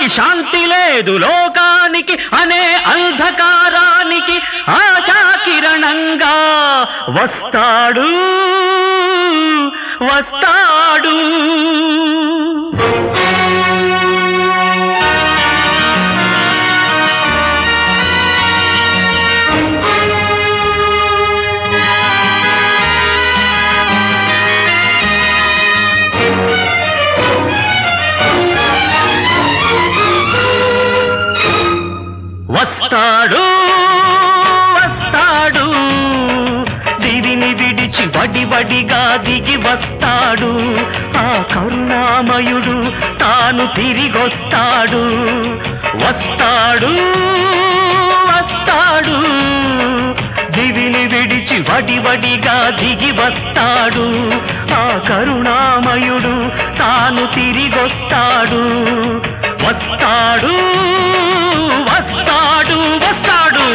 ధర్మానికి శాంతి లేదు లోకానికి అనే అంధకారానికి ఆశా కిరణంగా వస్తాడు వస్తాడు వస్తాడు వస్తాడు దివిని విడిచి వడి వడిగా దిగి వస్తాడు ఆ కరుణామయుడు తాను తిరిగొస్తాడు వస్తాడు వస్తాడు దివిని విడిచి వడి వడిగా దిగి వస్తాడు ఆ కరుణామయుడు తాను తిరిగొస్తాడు వస్తాడు వస్తాడు వస్తాడు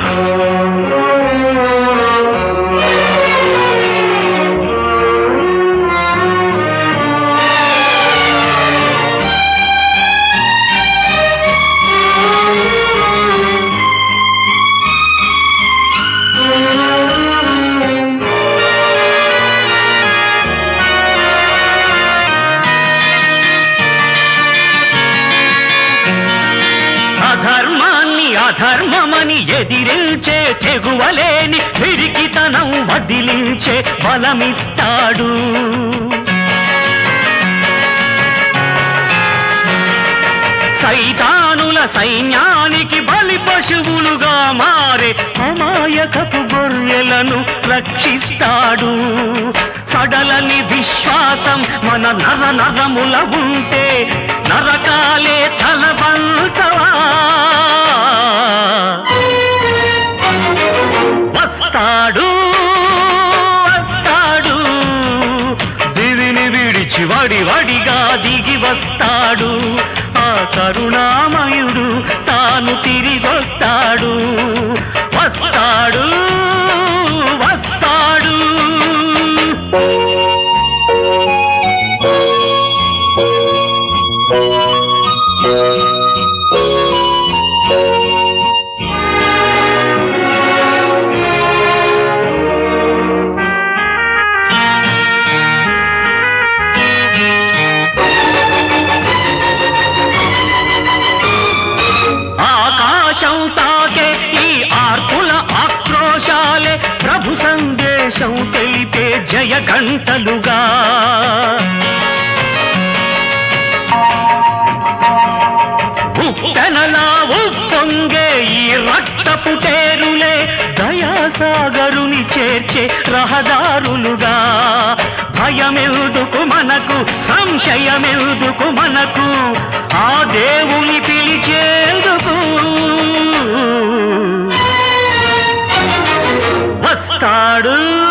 అధర్మాన్ని అధర్మమని ఎదిరించే తెగువలేని పిరికితనం వదిలించే బలమిస్తాడు సైతానుల సైన్యానికి బలి పశువులుగా మారే అమాయకపు గొర్రెలను రక్షిస్తాడు సడలని విశ్వాసం మన నర నరముల ఉంటే నరకాలే తలవంచవా వస్తాడు వస్తాడు దివిని విడిచి వడి వడిగా దిగి వస్తాడు ఆ కరుణామయుడు తాను తిరిగొస్తాడు వస్తాడు వస్తాడు ఆకాశం తాకే ఈ ఆర్పుల ఆక్రోశాలే ప్రభు సందేశం తెలిపే జయ గంటలుగా ఉప్పెనలా ఉప్పొంగే ఈ రక్తపు టేరులే దయాసాగరుని చేర్చే రహదారులుగా భయమెదుకు మనకు సంశయమెదుకు మనకు ఆ దేవుని పిలిచేందుకు వస్తాడు